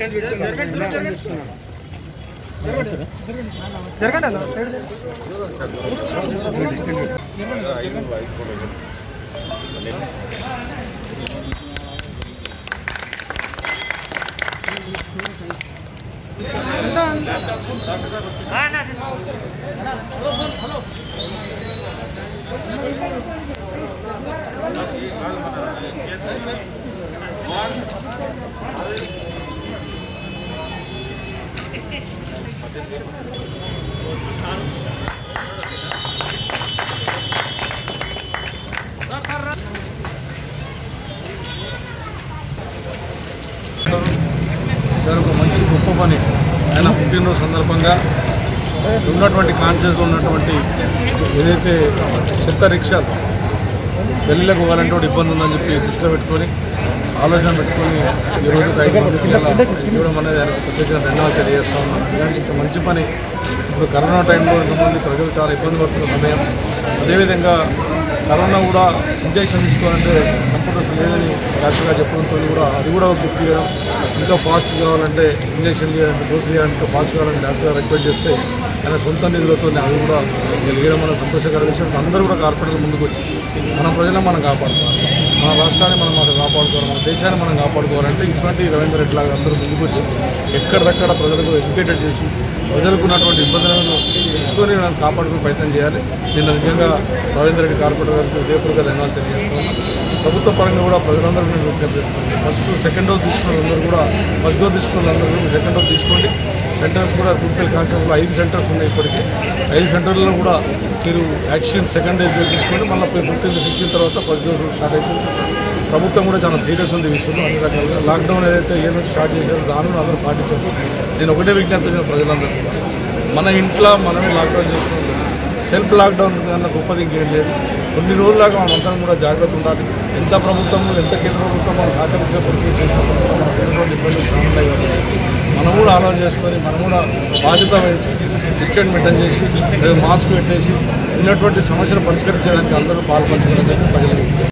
జరగండి అన్న సైడ్ దాని ఒక మంచి గొప్ప పని ఆయన పుట్టినరోజు సందర్భంగా ఉన్నటువంటి కాన్షియస్లో ఉన్నటువంటి ఏదైతే చెత్త రిక్షాలు పెళ్ళిళ్ళకు పోవాలంటే కూడా ఇబ్బంది ఉందని చెప్పి దృష్టిలో పెట్టుకొని ఆలోచన పెట్టుకొని ఈరోజు ఐదు మందికి ఇలా ఇవ్వడం అనేది ఆయనకు ప్రత్యేకంగా ధన్యవాదాలు తెలియజేస్తా ఉన్నాను ఇలాంటి ఇంత మంచి పని ఇప్పుడు కరోనా టైంలో ఇంతమంది ప్రజలు చాలా ఇబ్బంది పడుతున్న సమయం అదేవిధంగా కరోనా కూడా ఇంజక్షన్ తీసుకోవాలంటే కంప్యూటర్స్ లేదని డాక్టర్ చెప్పడంతో కూడా అది కూడా బుక్ చేయడం ఇంకా ఫాస్ట్ కావాలంటే ఇంజక్షన్ చేయాలంటే డోసు చేయాలంటే ఇంకా ఫాస్ట్ కావాలని డాక్టర్ రిక్వెస్ట్ చేస్తే ఆయన సొంత నిధులతో అది కూడా తెలియడం మన సంతోషకర విషయం అందరూ కూడా కార్పొరేటర్ ముందుకు వచ్చి మన ప్రజలను మనం కాపాడుకోవాలి మన రాష్ట్రాన్ని మనం అసలు కాపాడుకోవాలి మన దేశాన్ని మనం కాపాడుకోవాలంటే ఇటువంటి రవీంద్ర రెడ్డి లాగా అందరూ ముందుకు వచ్చి ఎక్కడిదక్కడ ప్రజలకు ఎడ్యుకేటెడ్ చేసి ప్రజలకు ఉన్నటువంటి ఇబ్బందులను తెలుసుకొని మనం కాపాడుకునే ప్రయత్నం చేయాలి నిన్న నిజంగా రవీంద్ర రెడ్డి కార్పొరేటర్ గారికి ఉదయపూర్వక ధన్యవాదాలు తెలియజేస్తున్నాను ప్రభుత్వ పరంగా కూడా ప్రజలందరూ నేను విజ్ఞప్తి చేస్తున్నాను ఫస్ట్ సెకండ్ డోస్ తీసుకున్న అందరూ కూడా ఫస్ట్ డోస్ తీసుకున్న అందరూ కూడా సెకండ్ డోస్ తీసుకోండి సెంటర్స్ కూడా గుడ్పల్ కాన్షియస్లో ఐదు సెంటర్స్ ఉన్నాయి ఇప్పటికీ ఐదు సెంటర్లలో కూడా మీరు వ్యాక్సిన్ సెకండ్ డోస్ తీసుకోండి మళ్ళీ ఫిఫ్టీన్త్ సిక్స్టీన్ తర్వాత ఫస్ట్ డోస్ స్టార్ట్ అవుతుంది ప్రభుత్వం కూడా చాలా సీరియస్ ఉంది ఈ విషయంలో అన్ని రకాలుగా లాక్డౌన్ ఏదైతే ఏ నుంచి స్టార్ట్ చేశారో దానిని అందరూ పాటించారు నేను ఒకటే విజ్ఞప్తి చేసిన ప్రజలందరూ కూడా మన ఇంట్లో మనమే లాక్డౌన్ చేసుకుంటాం సెల్ఫ్ లాక్డౌన్ కన్నా గొప్పది ఇంకేం లేదు కొన్ని రోజులాగా మనం అందరం కూడా జాగ్రత్త ఉండాలి ఎంత ప్రభుత్వం ఎంత కేంద్ర ప్రభుత్వం మనం సహకరించినప్పటికీ చేసినప్పుడు కూడా మనకు ఎటువంటి ఇబ్బందులు చాలా ఉన్నాయి కాబట్టి మనం కూడా ఆలోచన చేసుకొని మనం కూడా బాధ్యత వహించి డిస్టెన్స్ మెయింటైన్ చేసి లేదా మాస్క్ పెట్టేసి ఉన్నటువంటి సమస్యలు పరిష్కరించడానికి అందరూ పాల్పంచుకోవాలని చెప్పి ప్రజలకు